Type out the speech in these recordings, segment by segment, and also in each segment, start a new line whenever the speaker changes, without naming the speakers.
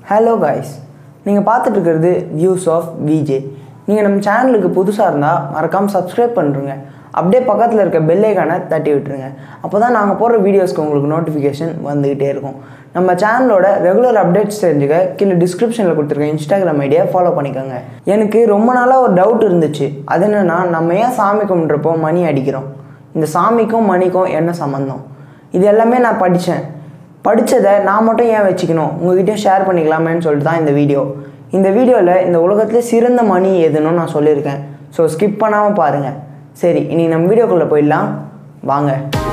hello guys நீங்கள் பார்த்துட்டு இருக்கிறது வியூஸ் ஆஃப் விஜே நீங்கள் நம்ம சேனலுக்கு புதுசாக இருந்தால் மறக்காமல் சப்ஸ்கிரைப் பண்ணுறங்க அப்படியே பக்கத்தில் இருக்க பெல் ஐக்கானை தட்டி விட்டுருங்க அப்போ தான் நாங்கள் போடுற வீடியோஸ்க்கு உங்களுக்கு நோட்டிஃபிகேஷன் வந்துக்கிட்டே இருக்கும் நம்ம சேனலோட ரெகுலர் அப்டேட்ஸ் தெரிஞ்சுக்க கீழே டிஸ்கிரிப்ஷனில் கொடுத்துருக்க இன்ஸ்டாகிராம் ஐடியா ஃபாலோ பண்ணிக்கோங்க எனக்கு ரொம்ப நாளாக ஒரு டவுட் இருந்துச்சு அது என்னென்னா நம்ம ஏன் சாமி கும்பிட்றப்போ மணி அடிக்கிறோம் இந்த சாமிக்கும் மணிக்கும் என்ன சம்மந்தம் இது எல்லாமே நான் படித்தேன் படித்ததை நான் மட்டும் ஏன் வச்சுக்கணும் உங்ககிட்ட ஷேர் பண்ணிக்கலாமேன்னு சொல்லிட்டு தான் இந்த வீடியோ இந்த வீடியோவில் இந்த உலகத்திலே சிறந்த மணி எதுன்னு நான் சொல்லியிருக்கேன் ஸோ ஸ்கிப் பண்ணாமல் பாருங்கள் சரி இனி நம்ம வீடியோக்குள்ளே போயிடலாம் வாங்க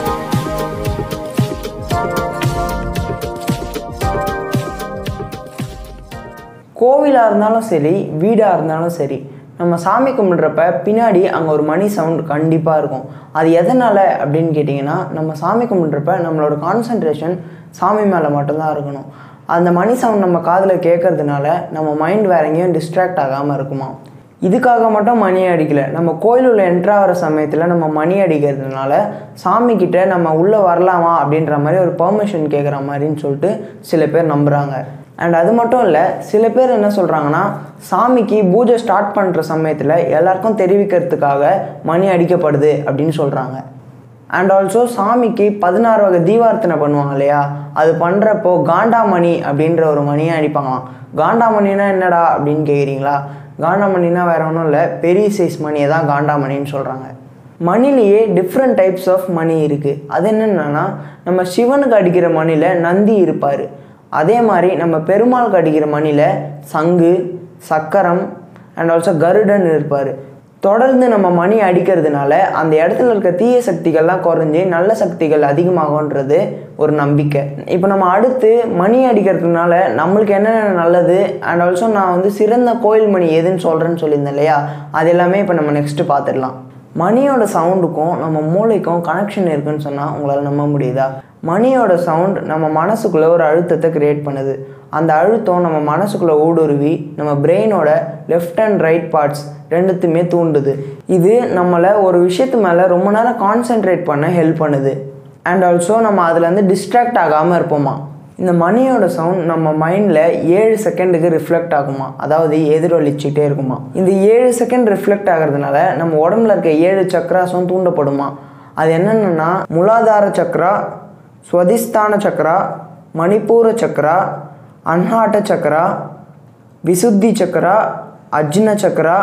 கோவிலாக இருந்தாலும் சரி வீடாக இருந்தாலும் சரி நம்ம சாமி கும்பிட்றப்ப பின்னாடி அங்கே ஒரு மணி சவுண்ட் கண்டிப்பாக இருக்கும் அது எதனால் அப்படின்னு கேட்டிங்கன்னா நம்ம சாமி கும்பிட்றப்ப நம்மளோட கான்சன்ட்ரேஷன் சாமி மேலே மட்டும்தான் இருக்கணும் அந்த மணி சவுண்ட் நம்ம காதில் கேட்கறதுனால நம்ம மைண்ட் வேற எங்கேயும் டிஸ்ட்ராக்ட் ஆகாமல் இருக்குமா இதுக்காக மட்டும் மணி அடிக்கலை நம்ம கோயிலுள்ள என்ட்ரு ஆகிற சமயத்தில் நம்ம மணி அடிக்கிறதுனால சாமி கிட்ட நம்ம உள்ளே வரலாமா அப்படின்ற மாதிரி ஒரு பெர்மிஷன் கேட்குற மாதிரின்னு சொல்லிட்டு சில பேர் நம்புகிறாங்க அண்ட் அது மட்டும் இல்லை சில பேர் என்ன சொல்கிறாங்கன்னா சாமிக்கு பூஜை ஸ்டார்ட் பண்ணுற சமயத்தில் எல்லாருக்கும் தெரிவிக்கிறதுக்காக மணி அடிக்கப்படுது அப்படின்னு சொல்கிறாங்க அண்ட் ஆல்சோ சாமிக்கு பதினாறு வகை தீபார்த்தனை பண்ணுவாங்க இல்லையா அது பண்ணுறப்போ காண்டாமணி அப்படின்ற ஒரு மணியை அடிப்பாங்களாம் காண்டாமணினா என்னடா அப்படின்னு கேட்குறீங்களா காண்டாமணினா வேற ஒன்றும் இல்லை பெரிய சைஸ் மணியை தான் காண்டாமணின்னு சொல்கிறாங்க மணிலேயே டிஃப்ரெண்ட் டைப்ஸ் ஆஃப் மணி இருக்குது அது என்னென்னா நம்ம சிவனுக்கு அடிக்கிற மணியில் நந்தி இருப்பார் அதே மாதிரி நம்ம பெருமாளுக்கு அடிக்கிற மணியில் சங்கு சக்கரம் அண்ட் ஆல்சோ கருடன் இருப்பார் தொடர்ந்து நம்ம மணி அடிக்கிறதுனால அந்த இடத்துல இருக்க தீய சக்திகள்லாம் குறைஞ்சி நல்ல சக்திகள் அதிகமாகும்ன்றது ஒரு நம்பிக்கை இப்போ நம்ம அடுத்து மணி அடிக்கிறதுனால நம்மளுக்கு என்னென்ன நல்லது அண்ட் ஆல்சோ நான் வந்து சிறந்த கோயில் மணி எதுன்னு சொல்கிறேன்னு சொல்லியிருந்தேன் இல்லையா அது எல்லாமே இப்போ நம்ம நெக்ஸ்ட்டு பார்த்துடலாம் மணியோட சவுண்டுக்கும் நம்ம மூளைக்கும் கனெக்ஷன் இருக்குன்னு சொன்னால் உங்களால் நம்ப முடியுதா மணியோட சவுண்ட் நம்ம மனசுக்குள்ளே ஒரு அழுத்தத்தை க்ரியேட் பண்ணுது அந்த அழுத்தம் நம்ம மனசுக்குள்ளே ஊடுருவி நம்ம பிரெயினோட லெஃப்ட் அண்ட் ரைட் பார்ட்ஸ் ரெண்டுத்துமே தூண்டுது இது நம்மளை ஒரு விஷயத்து மேலே ரொம்ப நேரம் கான்சென்ட்ரேட் பண்ண ஹெல்ப் பண்ணுது அண்ட் ஆல்சோ நம்ம அதுலேருந்து டிஸ்ட்ராக்ட் ஆகாமல் இருப்போமா இந்த மணியோட சவுண்ட் நம்ம மைண்டில் ஏழு செகண்டுக்கு ரிஃப்ளெக்ட் ஆகுமா அதாவது எதிரொலிச்சுட்டே இருக்குமா இந்த ஏழு செகண்ட் ரிஃப்ளெக்ட் ஆகிறதுனால நம்ம உடம்புல இருக்க ஏழு சக்கராஸும் தூண்டப்படுமா அது என்னென்னா முலாதார சக்கரா ஸ்வதிஸ்தான சக்கரா மணிப்பூர சக்கரா அன்ஹாட்ட சக்கரா விசுத்தி சக்கரா அஜ்ன சக்கரா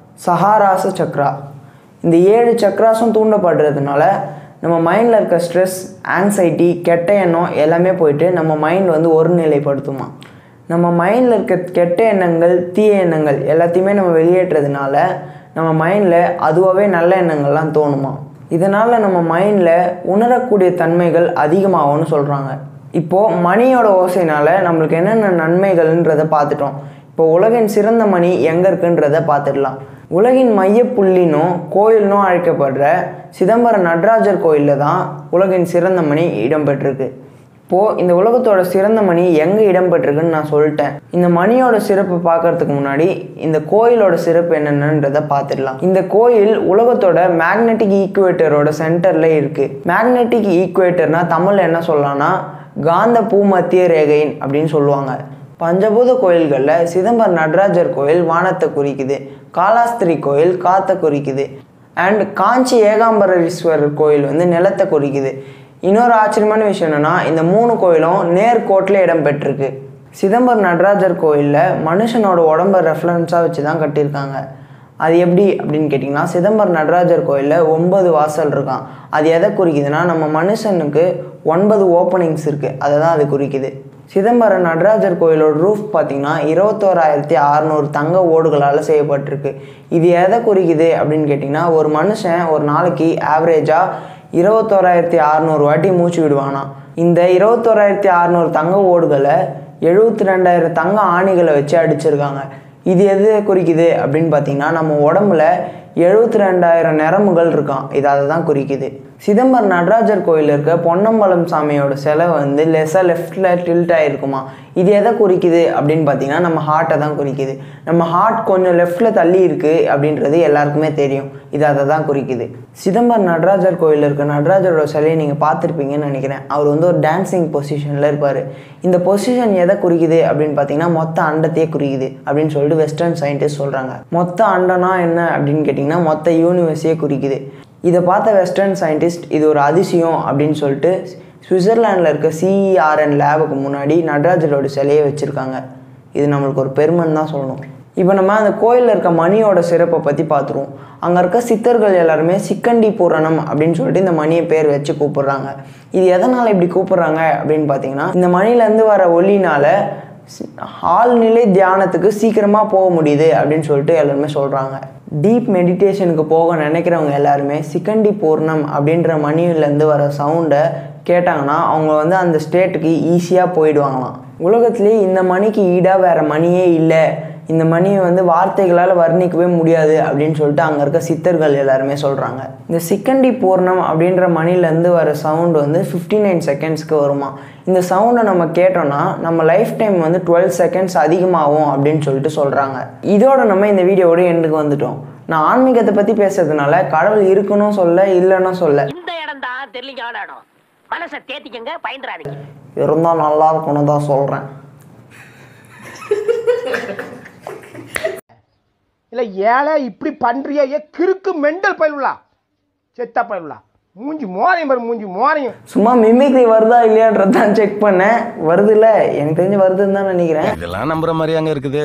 சஹாராச சக்கரா இந்த ஏழு சக்கராஸும் தூண்டப்படுறதுனால நம்ம மைண்டில் இருக்க ஸ்ட்ரெஸ் ஆங்ஸைட்டி கெட்ட எண்ணம் எல்லாமே போயிட்டு நம்ம மைண்ட் வந்து ஒருநிலைப்படுத்துமா நம்ம மைண்டில் இருக்க கெட்ட எண்ணங்கள் தீய எண்ணங்கள் எல்லாத்தையுமே நம்ம வெளியேற்றுறதுனால நம்ம மைண்டில் அதுவாகவே நல்ல எண்ணங்கள்லாம் தோணுமா இதனால் நம்ம மைண்டில் உணரக்கூடிய தன்மைகள் அதிகமாகும்னு சொல்கிறாங்க இப்போது மணியோட ஓசைனால் நம்மளுக்கு என்னென்ன நன்மைகள்ன்றதை பார்த்துட்டோம் இப்போ உலகின் சிறந்த மணி எங்கே இருக்குன்றதை பார்த்துடலாம் உலகின் மையப்புள்ளினும் கோயில்னும் அழைக்கப்படுற சிதம்பரம் நடராஜர் கோயிலில் தான் உலகின் சிறந்த மணி இடம்பெற்றிருக்கு இப்போது இந்த உலகத்தோட சிறந்த மணி எங்கே இடம்பெற்றிருக்குன்னு நான் சொல்லிட்டேன் இந்த மணியோட சிறப்பு பார்க்கறதுக்கு முன்னாடி இந்த கோயிலோட சிறப்பு என்னென்னன்றதை பார்த்துடலாம் இந்த கோயில் உலகத்தோட மேக்னெட்டிக் ஈக்குவேட்டரோட சென்டரில் இருக்குது மேக்னெட்டிக் ஈக்குவேட்டர்னா தமிழில் என்ன சொல்லலாம்னா காந்த பூமத்திய ரேகையின் அப்படின்னு சொல்லுவாங்க பஞ்சபூத கோயில்களில் சிதம்பரம் நடராஜர் கோயில் வானத்தை குறிக்குது காலாஸ்திரி கோயில் காற்றை குறிக்குது அண்ட் காஞ்சி ஏகாம்பரேஸ்வரர் கோயில் வந்து நிலத்தை குறிக்குது இன்னொரு ஆச்சரியமான விஷயம் என்னென்னா இந்த மூணு கோயிலும் நேர்கோட்டில் இடம்பெற்றிருக்கு சிதம்பரம் நடராஜர் கோயிலில் மனுஷனோட உடம்பை ரெஃபரன்ஸாக வச்சு தான் கட்டியிருக்காங்க அது எப்படி அப்படின்னு கேட்டிங்கன்னா சிதம்பரம் நடராஜர் கோயிலில் ஒன்பது வாசல் இருக்கான் அது எதை குறிக்குதுன்னா நம்ம மனுஷனுக்கு ஒன்பது ஓப்பனிங்ஸ் இருக்குது அதை தான் அது குறிக்குது சிதம்பரம் நடராஜர் கோயிலோட ரூஃப் பார்த்திங்கன்னா இருபத்தோராயிரத்தி அறநூறு தங்க ஓடுகளால் செய்யப்பட்டிருக்கு இது எதை குறிக்குது அப்படின்னு கேட்டிங்கன்னா ஒரு மனுஷன் ஒரு நாளைக்கு ஆவரேஜாக இருபத்தோராயிரத்தி அறநூறு வாட்டி மூச்சு விடுவானா இந்த இருபத்தோராயிரத்தி அறநூறு தங்க ஓடுகளை எழுபத்தி ரெண்டாயிரம் தங்க ஆணிகளை வச்சு அடிச்சிருக்காங்க இது எது குறிக்குது அப்படின்னு பார்த்தீங்கன்னா நம்ம உடம்புல எழுபத்தி ரெண்டாயிரம் நரம்புகள் இருக்கான் இது அதை தான் குறிக்குது சிதம்பரம் நடராஜர் கோயில் இருக்க பொன்னம்பலம் சாமியோட சிலை வந்து லெஸ்ஸாக லெஃப்டில் டில்ட் ஆகிருக்குமா இது எதை குறிக்குது அப்படின்னு பார்த்தீங்கன்னா நம்ம ஹார்ட்டை தான் குறிக்குது நம்ம ஹார்ட் கொஞ்சம் லெஃப்டில் தள்ளி இருக்குது அப்படின்றது எல்லாருக்குமே தெரியும் இது அதை தான் குறிக்குது சிதம்பரம் நடராஜர் கோயிலில் இருக்க நடராஜரோட சிலையை நீங்கள் பார்த்துருப்பீங்கன்னு நினைக்கிறேன் அவர் வந்து ஒரு டான்ஸிங் பொசிஷனில் இருப்பார் இந்த பொசிஷன் எதை குறிக்குது அப்படின்னு பார்த்தீங்கன்னா மொத்த அண்டத்தையே குறிக்குது அப்படின்னு சொல்லிட்டு வெஸ்டர்ன் சயின்டிஸ்ட் சொல்கிறாங்க மொத்த அண்டனா என்ன அப்படின்னு கேட்டிங்கன்னா மொத்த யூனிவர்ஸையே குறிக்குது இதை பார்த்த வெஸ்டர்ன் சயின்டிஸ்ட் இது ஒரு அதிசயம் அப்படின்னு சொல்லிட்டு சுவிட்சர்லாண்டில் இருக்க சிஇஆர்என் லேபுக்கு முன்னாடி நடராஜரோட சிலையை வச்சுருக்காங்க இது நம்மளுக்கு ஒரு பெருமைன்னு தான் சொல்லணும் இப்போ நம்ம அந்த கோயிலில் இருக்க மணியோட சிறப்பை பற்றி பார்த்துருவோம் அங்கே இருக்க சித்தர்கள் எல்லாருமே சிக்கண்டி பூரணம் அப்படின்னு சொல்லிட்டு இந்த மணியை பேர் வச்சு கூப்பிடுறாங்க இது எதனால் இப்படி கூப்பிடுறாங்க அப்படின்னு பார்த்தீங்கன்னா இந்த மணிலேருந்து வர ஒளினால ஆழ்நிலை தியானத்துக்கு சீக்கிரமாக போக முடியுது அப்படின்னு சொல்லிட்டு எல்லாருமே சொல்கிறாங்க டீப் மெடிடேஷனுக்கு போக நினைக்கிறவங்க எல்லாருமே சிக்கண்டி பூர்ணம் அப்படின்ற மணியிலேருந்து வர சவுண்டை கேட்டாங்கன்னா அவங்க வந்து அந்த ஸ்டேட்டுக்கு ஈஸியாக போயிடுவாங்களாம் உலகத்துலேயே இந்த மணிக்கு ஈடாக வேறு மணியே இல்லை இந்த மணியை வந்து வார்த்தைகளால் வர்ணிக்கவே முடியாது அப்படின்னு சொல்லிட்டு அங்கே இருக்க சித்தர்கள் எல்லாருமே சொல்கிறாங்க இந்த சிக்கண்டி பூர்ணம் அப்படின்ற மணிலேருந்து வர சவுண்டு வந்து ஃபிஃப்டி நைன் செகண்ட்ஸ்க்கு வருமா இந்த சவுண்டை நம்ம கேட்டோம்னா நம்ம லைஃப் டைம் வந்து டுவெல் செகண்ட்ஸ் அதிகமாகும் அப்படின்னு சொல்லிட்டு சொல்கிறாங்க இதோட நம்ம இந்த வீடியோவோட எண்டுக்கு வந்துட்டோம் நான் ஆன்மீகத்தை பற்றி பேசுறதுனால கடவுள் இருக்கணும் சொல்ல இல்லைன்னு சொல்ல
இந்த இடம் தான் தெரியலிங்கான இடம் மனசை தேத்திக்கங்க பயந்துறாதீங்க
இருந்தால் நல்லா இருக்கும்னு தான் சொல்கிறேன்
இல்லை ஏழை இப்படி பண்றியா ஏ கிறுக்கு மெண்டல் பயிலுலா செத்தா பயிலுலா மூஞ்சி மோரையும் பாரு மூஞ்சி மோரையும்
சும்மா மிமிக்ரி வருதா இல்லையான்றதான் செக் பண்ணேன் வருதுல்ல எனக்கு தெரிஞ்சு வருதுன்னு தான் நினைக்கிறேன்
இதெல்லாம் நம்புற மாதிரி அங்க இருக்குது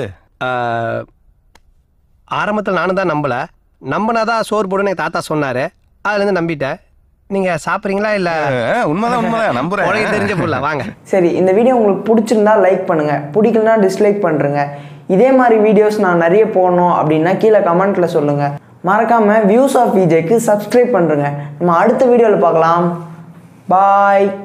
ஆரம்பத்தில் நானும் தான் நம்பல நம்பினாதான் சோறு போடுன்னு எங்கள் தாத்தா சொன்னார் அதுலேருந்து நம்பிட்டேன் நீங்கள் சாப்பிட்றீங்களா இல்லை
அஹ், உண்மைதான் உண்மைதான் நம்புறேன்
உனக்கு தெரிஞ்ச புள்ள வாங்க
சரி இந்த வீடியோ உங்களுக்கு பிடிச்சிருந்தா லைக் பண்ணுங்க பிடிக்கலனா டிஸ்லைக் பண்ணுறங்க இதே மாதிரி வீடியோஸ் நான் நிறைய போடணும் அப்படின்னா கீழே கமெண்ட்ல சொல்லுங்க மறக்காம வியூஸ் ஆஃப் விஜய்க்கு சப்ஸ்கிரைப் பண்ணுறங்க நம்ம அடுத்த வீடியோவில் பார்க்கலாம் பாய்